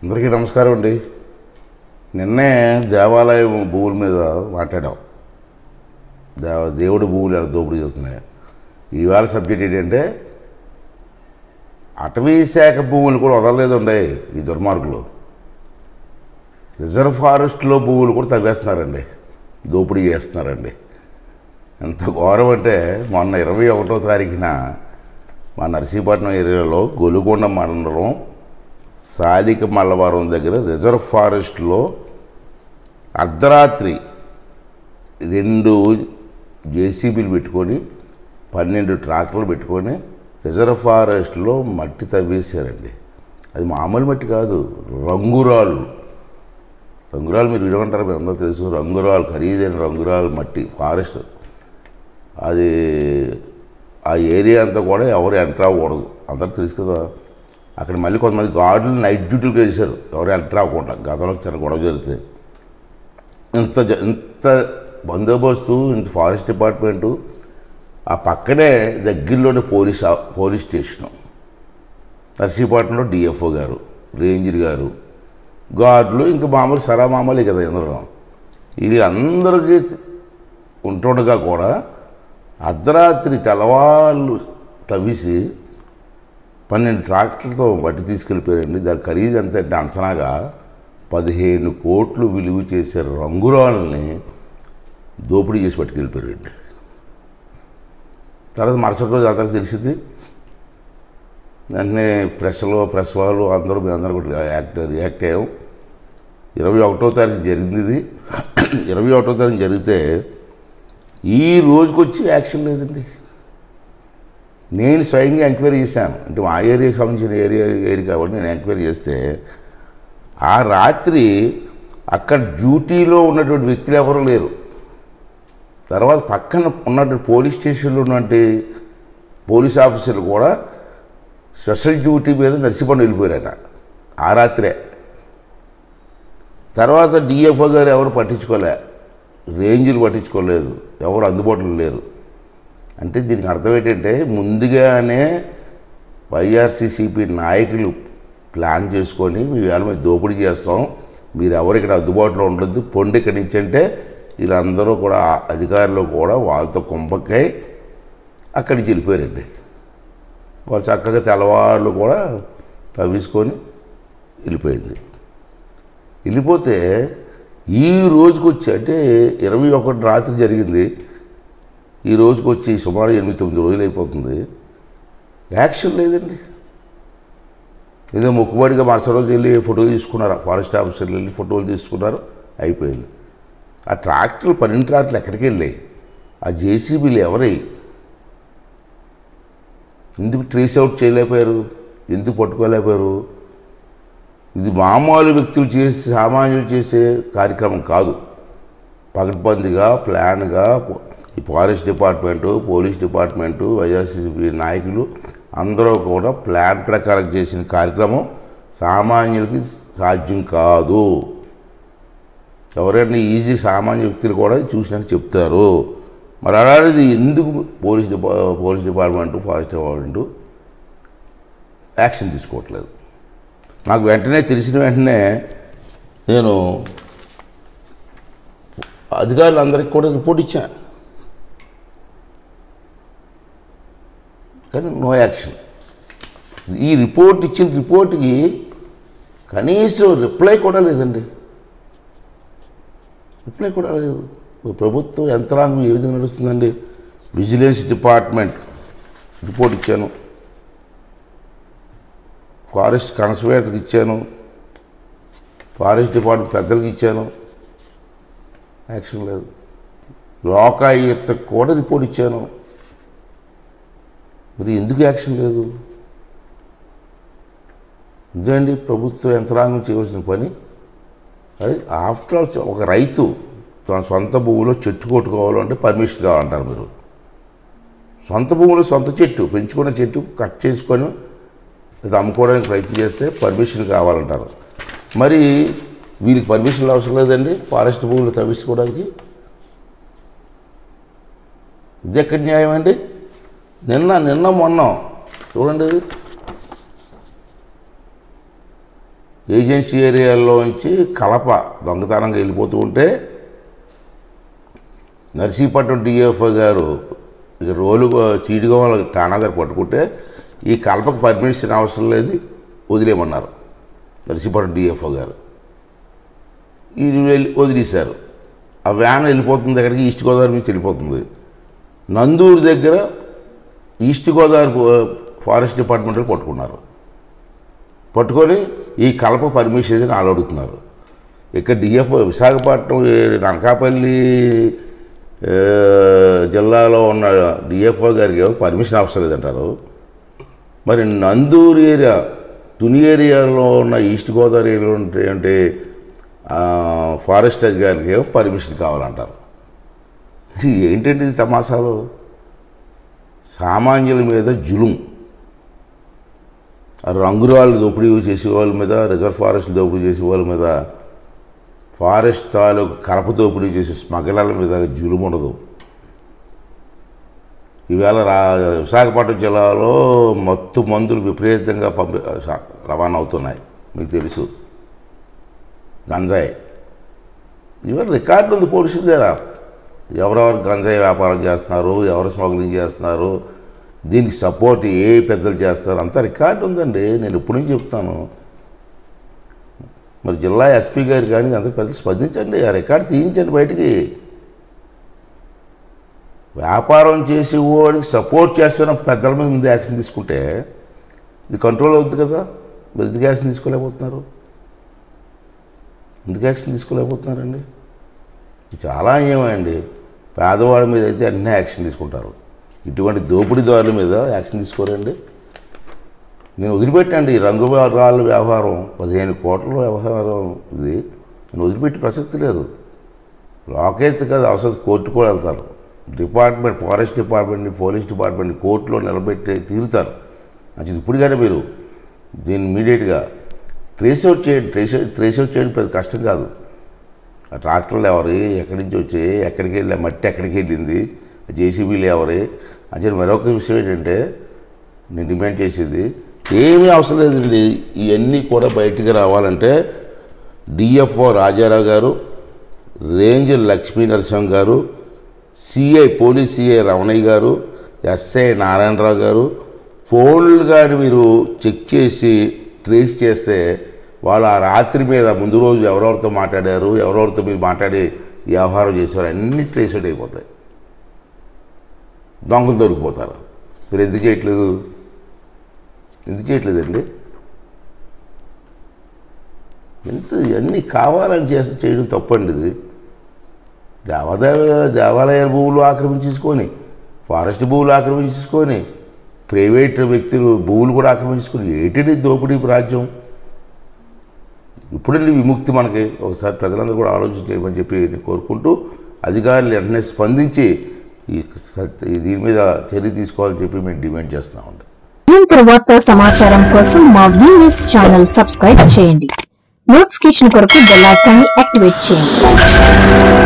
అందరికీ నమస్కారం అండి నిన్నే దేవాలయం భూముల మీద మాట్లాడాం దేవ దేవుడి భూములు ఎలా దోపిడీ చేస్తున్నాయి ఈవేళ సబ్జెక్ట్ ఏంటంటే అటవీ శాఖ భూములు కూడా వదలలేదండి ఈ దుర్మార్గులు రిజర్వ్ ఫారెస్ట్లో భూములు కూడా తవ్వేస్తున్నారండి దోపిడీ చేస్తున్నారండి ఎంత ఘోరం అంటే మొన్న ఇరవై ఒకటో తారీఖున మా నర్సీపట్నం ఏరియాలో గొలుగొండ మండలం సాలిక మల్లవరం దగ్గర రిజర్వ్ ఫారెస్ట్లో అర్ధరాత్రి రెండు జేసీబీలు పెట్టుకొని పన్నెండు ట్రాక్టర్లు పెట్టుకొని రిజర్వ్ ఫారెస్ట్లో మట్టి తవ్వేశారండి అది మామూలు మట్టి కాదు రంగురాలు రంగురాలు మీరు వినమంటారు మీరు అందరూ తెలుసు రంగురాలు ఖరీదైన రంగురాలు మట్టి ఫారెస్ట్ అది ఆ ఏరియా అంతా కూడా ఎవరు ఎంటర్ అవ్వకూడదు అందరూ తెలుసు కదా అక్కడ మళ్ళీ కొంతమంది గార్డులు నైట్ డ్యూటీలు వేశారు ఎవరు ఎంటర్ అవ్వకుండా గతంలో చిన్న గొడవ జరుగుతాయి ఇంత జ- ఇంత బందోబస్తు ఇంత ఫారెస్ట్ డిపార్ట్మెంటు ఆ పక్కనే దగ్గరలోనే పోలీస్ ఆ- పోలీస్ స్టేషను నర్సీపట్నంలో డిఎఫ్ఓ గారు రేంజర్ గారు గార్డులు ఇంకా మామూలు సరా మామూలే కదా ఇంద్రం ఇది అందరికీ ఉంటుండగా కూడా అర్ధరాత్రి తెల్లవాళ్ళు తవ్విసి పన్నెండు ట్రాక్టర్లతో బట్టి తీసుకెళ్ళిపోయారండి దాని ఖరీదు ఎంత అంటే అంచనాగా పదిహేను కోట్లు విలువ చేసే రంగురాలని దోపిడీ చేసి పట్టుకెళ్ళిపోయారండి తర్వాత మరుసటి రోజు అందరికి తెలిసింది వెంటనే ప్రెస్లో ప్రెస్ వాళ్ళు అందరూ మేము అందరూ కూడా యాక్ట్ రియాక్ట్ అయ్యాం ఇరవై ఒకటో తారీఖు జరిగింది ఇది ఇరవై ఒకటో తారీఖు జరిగితే ఈ రోజుకి వచ్చి యాక్షన్ లేదండి నేను స్వయంగా ఎంక్వైరీ చేశాను అంటే మా ఏరియాకి సంబంధించిన ఏరియా ఏరియా కాబట్టి నేను ఎంక్వైరీ చేస్తే ఆ రాత్రి అక్కడ డ్యూటీలో ఉన్నటువంటి వ్యక్తులు ఎవరు లేరు తర్వాత పక్కన ఉన్నటువంటి పోలీస్ స్టేషన్లో ఉన్నటువంటి పోలీస్ ఆఫీసర్లు కూడా స్పెషల్ డ్యూటీ మీద నర్సిపండు వెళ్ళిపోయారట ఆ రాత్రే తర్వాత డిఎఫ్ఓ గారు ఎవరు పట్టించుకోలే రేంజ్లు పట్టించుకోలేదు ఎవరు అందుబాటులో లేరు అంటే దీనికి అర్థం ఏంటంటే ముందుగానే వైఆర్సీసీపీ నాయకులు ప్లాన్ చేసుకొని మీ వేళ మీద దోపిడీ చేస్తాం మీరు ఎవరు ఇక్కడ అందుబాటులో ఉండదు పొండి ఇక్కడి నుంచి అంటే వీళ్ళందరూ కూడా అధికారులు కూడా వాళ్ళతో కుంభకై అక్కడి నుంచి వెళ్ళిపోయారండి వాళ్ళు చక్కగా తెల్లవాళ్ళు కూడా తవ్విసుకొని వెళ్ళిపోయింది వెళ్ళిపోతే ఈ రోజుకి వచ్చి అంటే ఇరవై ఒకటి రాత్రి జరిగింది ఈ రోజుకి వచ్చి సుమారు ఎనిమిది తొమ్మిది రోజులు అయిపోతుంది యాక్షన్ లేదండి ఏదో మొక్కుబడిగా మరుసటి రోజు వెళ్ళి ఫోటో తీసుకున్నారు ఫారెస్ట్ ఆఫీసర్లు వెళ్ళి ఫోటోలు తీసుకున్నారు అయిపోయింది ఆ ట్రాక్టర్లు పన్నెండు ట్రాక్టర్లు ఎక్కడికి వెళ్ళాయి ఆ జేసీబీలు ఎవరై ఎందుకు ట్రేస్ అవుట్ చేయలేకపోయారు ఎందుకు పట్టుకోలేకపోయారు ఇది మామూలు వ్యక్తులు చేసే సామాన్యులు చేసే కార్యక్రమం కాదు పకడ్బందీగా ప్లాన్గా ఈ forest department police department YSCP నాయకులు అందరూ కూడా ప్లాన్ ప్రకారం చేసిన కార్యక్రమం సామాన్యులకి సాధ్యం కాదు ఎవరైనా ఈజీ సామాన్య వ్యక్తులు కూడా చూసినట్టు చెప్తారు మరి అలాంటిది ఎందుకు పోలీస్ డిపా police department forest department action తీసుకోవట్లేదు నాకు వెంటనే తెలిసిన వెంటనే నేను అధికారులందరికీ కూడా రిపోర్ట్ ఇచ్చాను కానీ నో యాక్షన్ ఈ రిపోర్ట్ ఇచ్చిన రిపోర్ట్కి కనీసం రిప్లై కూడా లేదండి రిప్లై కూడా లేదు ప్రభుత్వ యంత్రాంగం ఏ విధంగా నడుస్తుందండి విజిలెన్స్ డిపార్ట్మెంట్ రిపోర్ట్ ఇచ్చాను ఫారెస్ట్ కన్సర్వేటర్కి ఇచ్చాను ఫారెస్ట్ డిపార్ట్మెంట్ పెద్దలకి ఇచ్చాను యాక్షన్ లేదు లోకాయుక్తకు కూడా రిపోర్ట్ ఇచ్చాను మరి ఎందుకు యాక్షన్ లేదు ఇదండి ప్రభుత్వ యంత్రాంగం చేయవలసిన పని అది ఆఫ్టర్ ఆల్ ఒక రైతు తన సొంత భూమిలో చెట్టు కొట్టుకోవాలంటే పర్మిషన్ కావాలంటారు మీరు సొంత భూమిలో సొంత చెట్టు పెంచుకున్న చెట్టు కట్ చేసుకొని లేదా అమ్ముకోవడానికి ప్రయత్నం చేస్తే పర్మిషన్ కావాలంటారు మరి వీళ్ళకి పర్మిషన్లు అవసరం లేదండి ఫారెస్ట్ భూములు తవ్వించుకోవడానికి ఇది ఎక్కడ న్యాయం అండి నిన్న నిన్న మొన్న చూడండి ఇది ఏజెన్సీ ఏరియాలోంచి కలప దొంగతనంగా వెళ్ళిపోతూ ఉంటే నర్సీపట్నం డిఎఫ్ఓ గారు ఇక రోలు చీడిగా వాళ్ళకి ఠాణా దగ్గర పట్టుకుంటే ఈ కలపకు పర్మిషన్ అవసరం లేదు వదిలేయమన్నారు నర్సీపట్నం డిఎఫ్ఓ గారు ఇది వెళ్ళి వదిలేశారు ఆ వ్యాన్ వెళ్ళిపోతుంది అక్కడికి ఈస్ట్ గోదావరి నుంచి వెళ్ళిపోతుంది నందూరు దగ్గర ఈస్ట్ గోదావరి ఫో- ఫారెస్ట్ డిపార్ట్మెంట్లో పట్టుకున్నారు పట్టుకొని ఈ కలప పర్మిషన్ అని వాళ్ళు అడుగుతున్నారు ఇక్కడ డిఎఫ్ఓ విశాఖపట్నం ఈ అనకాపల్లి ఆ, జిల్లాలో ఉన్న డిఎఫ్ఓ గారికి ఏమో పర్మిషన్ అవసరం లేదంటారు మరి నందూరు ఏరియా తుని ఏరియాలో ఉన్న ఈస్ట్ గోదావరి ఏరియాలో ఉంటే అంటే ఆ, ఫారెస్ట్ అధికారికి ఏమో పర్మిషన్ కావాలంటారు ఇది ఏంటంటే ఇది తమాషాలు సామాన్యుల మీద జులుం ఆ రంగురాళ్ళు దోపిడీ చేసే వాళ్ళ మీద రిజర్వ్ ఫారెస్ట్ దోపిడీ చేసే వాళ్ళ మీద ఫారెస్ట్ తాలూకు కలప దోపిడీ చేసే స్మగ్లర్ల మీద జులుం ఉండదు ఈవేళ రా విశాఖపట్నం జిల్లాలో మత్తు మందులు విపరీతంగా పంపి రవాణా అవుతున్నాయి మీకు తెలుసు గంజాయి ఇవాళ రికార్డు ఉంది పోలీసుల దగ్గర ఎవరెవరు గంజాయి వ్యాపారం చేస్తున్నారు ఎవరు స్మగ్లింగ్ చేస్తున్నారు దీనికి సపోర్ట్ ఏ పెద్దలు చేస్తారు అంత రికార్డు ఉందండి నేను ఎప్పటి నుంచి చెప్తాను మరి జిల్లా ఎస్పీ గారు కానీ అంత పెద్దలు స్పందించండి ఆ రికార్డు తీయించండి బయటికి వ్యాపారం చేసి వాడికి సపోర్ట్ చేస్తున్న పెద్దల మీద ముందు యాక్షన్ తీసుకుంటే ఇది కంట్రోల్ అవుతుంది కదా మరి ఎందుకు యాక్షన్ తీసుకోలేకపోతున్నారు ఎందుకు యాక్షన్ తీసుకోలేకపోతున్నారండి ఇది చాలా అన్యాయమండి పేదవాడి మీద అయితే అన్నీ యాక్షన్ తీసుకుంటారు ఇటువంటి దోపిడీదారుల మీద యాక్షన్ తీసుకోరండి నేను వదిలిపెట్టండి ఈ రంగు రాళ్ళ వ్యవహారం పదిహేను కోట్ల వ్యవహారం ఇది నేను వదిలిపెట్టే ప్రసక్తి లేదు లోకైతే కాదు అవసరం కోర్టు కూడా వెళ్తాను డిపార్ట్మెంట్ ఫారెస్ట్ డిపార్ట్మెంట్ని పోలీస్ డిపార్ట్మెంట్ని కోర్టులో నిలబెట్టి తీరుతాను అది ఇప్పుడు కానీ మీరు దీన్ని ఇమీడియట్గా ట్రేస్ అవుట్ చేయండి ట్రేస్ ట్రేస్ అవుట్ చేయడం పెద్ద కష్టం కాదు ఆ ట్రాక్టర్లు ఎవరి ఎక్కడి నుంచి వచ్చాయి ఎక్కడికి వెళ్ళి మట్టి ఎక్కడికి వెళ్ళింది జేసీబీలు ఎవరి అని మరొక విషయం ఏంటంటే నేను డిమాండ్ చేసేది ఏమీ అవసరం లేదండి ఇవన్నీ కూడా బయటికి రావాలంటే డిఎఫ్ఓ రాజారావు గారు రేంజ్ లక్ష్మీ నరసింహం గారు సిఐ పోలీస్ సిఐ రమణయ్య గారు ఎస్ఐ నారాయణరావు గారు ఫోన్లు కానీ మీరు చెక్ చేసి ట్రేస్ చేస్తే వాళ్ళు ఆ రాత్రి మీద ముందు రోజు ఎవరెవరితో మాట్లాడారు ఎవరెవరితో మీరు మాట్లాడి వ్యవహారం చేశారు అన్నీ ట్రేస్ అవుట్ అయిపోతాయి దొంగలు దొరికిపోతారు మీరు ఎందుకు చేయట్లేదు ఎందుకు చేయట్లేదండి ఎంత ఇవన్నీ కావాలని చేసి చేయడం తప్పండి ఇది దేవాదాయ దేవాలయాల భూములు ఆక్రమించేసుకొని ఫారెస్ట్ భూములు ఆక్రమించేసుకొని ప్రైవేట్ వ్యక్తులు భూములు కూడా ఆక్రమించుకొని ఏంటండి దోపిడీ రాజ్యం ఇప్పుడండి విముక్తి మనకి ఒకసారి ప్రజలందరూ కూడా ఆలోచన చేయమని చెప్పి నేను కోరుకుంటూ అధికారులు వెంటనే స్పందించి ఈ సత్- దీని మీద చర్య తీసుకోవాలని చెప్పి మేము డిమాండ్ చేస్తున్నామండి నిరంతర వార్తా సమాచారం కోసం మా వీనియస్ ఛానల్ సబ్స్క్రైబ్ చేయండి నోటిఫికేషన్ కొరకు బెల్ ఐకాన్ని యాక్టివేట్ చేయండి